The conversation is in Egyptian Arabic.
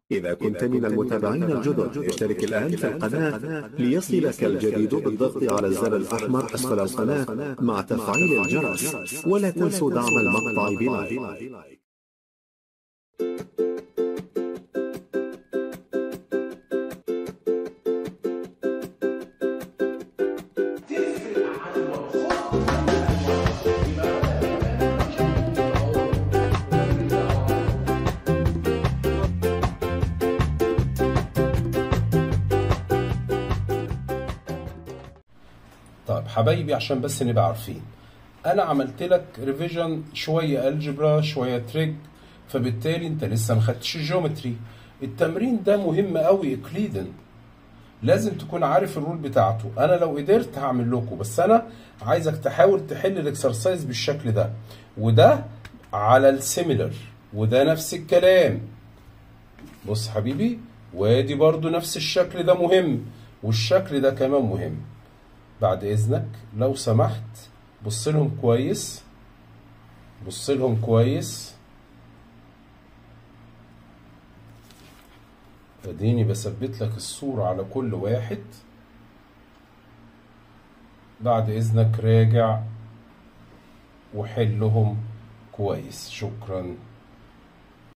إذا كنت من المتابعين الجدد اشترك الآن في القناة ليصلك الجديد بالضغط على الزر الأحمر أسفل القناة مع تفعيل الجرس ولا تنسوا دعم المقطع بلايك طيب حبايبي عشان بس نبقى عارفين انا عملت لك ريفيجن شويه الجبرا شويه تريج فبالتالي انت لسه ما خدتش الجيومتري التمرين ده مهم قوي اقليدا لازم تكون عارف الرول بتاعته انا لو قدرت هعمل لكم بس انا عايزك تحاول تحل الاكسرسايز بالشكل ده وده على السيميلر وده نفس الكلام بص حبيبي وادي برضو نفس الشكل ده مهم والشكل ده كمان مهم بعد اذنك لو سمحت بص لهم كويس بص لهم كويس اديني بثبت لك الصورة على كل واحد بعد اذنك راجع وحلهم كويس شكرا